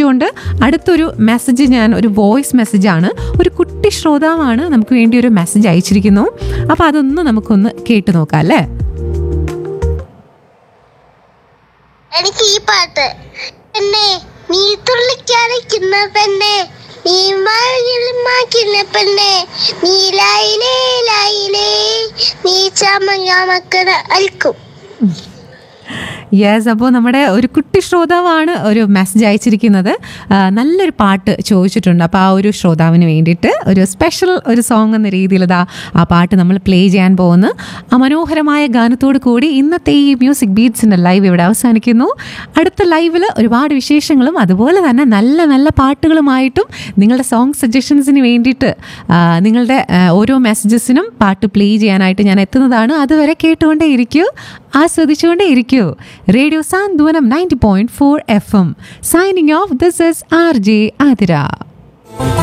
ചോദിച്ചുകൊണ്ട് അടുത്തൊരു മെസ്സേജ് ഞാൻ ഒരു വോയിസ് മെസ്സേജാണ് ഒരു കുട്ടി ശ്രോതാവാണ് നമുക്ക് വേണ്ടി ഒരു മെസ്സേജ് അയച്ചിരിക്കുന്നു അപ്പോൾ അതൊന്ന് നമുക്കൊന്ന് കേട്ടു നോക്കാം അല്ലേ എനിക്ക് ഈ പാട്ട് പെണ്ണെ നീ തുള്ളിക്കളിക്കുന്ന പെണ്ണെ നീ മാകില്ല പെണ്ണെ നീ ലൈലേ ലൈലേ നീ ചമങ്ങാമക്കണ അൽക്കും യെസ് അപ്പോൾ നമ്മുടെ ഒരു കുട്ടി ശ്രോതാവാണ് ഒരു മെസ്സേജ് അയച്ചിരിക്കുന്നത് ആ, നല്ലൊരു പാട്ട് ചോദിച്ചിട്ടുണ്ട് അപ്പോൾ ആ ഒരു ശ്രോതാവിന് വേണ്ടിയിട്ട് ഒരു സ്പെഷ്യൽ ഒരു സോങ് എന്ന രീതിയിൽ ഇതാ ആ പാട്ട് നമ്മൾ പ്ലേ ചെയ്യാൻ പോകുന്നു ആ മനോഹരമായ ഗാനത്തോട് കൂടി ഇന്നത്തെ ഈ മ്യൂസിക് ബീറ്റ്സിൻ്റെ ലൈവ് ഇവിടെ അവസാനിക്കുന്നു അടുത്ത ലൈവിൽ ഒരുപാട് വിശേഷങ്ങളും അതുപോലെ തന്നെ നല്ല നല്ല പാട്ടുകളുമായിട്ടും നിങ്ങളുടെ സോങ് സജഷൻസിന് വേണ്ടിയിട്ട് ആ, നിങ്ങളുടെ ആ, ഓരോ മെസ്സേജസിനും പാട്ട് പ്ലേ ചെയ്യാനായിട്ട് ഞാൻ എത്തുന്നതാണ് അതുവരെ കേട്ടുകൊണ്ടേ ഇരിക്കൂ ആസ്വദിച്ചുകൊണ്ടേ ഇരിക്കൂ radio Santhwanam ninety point four F M signing off this is R J Athira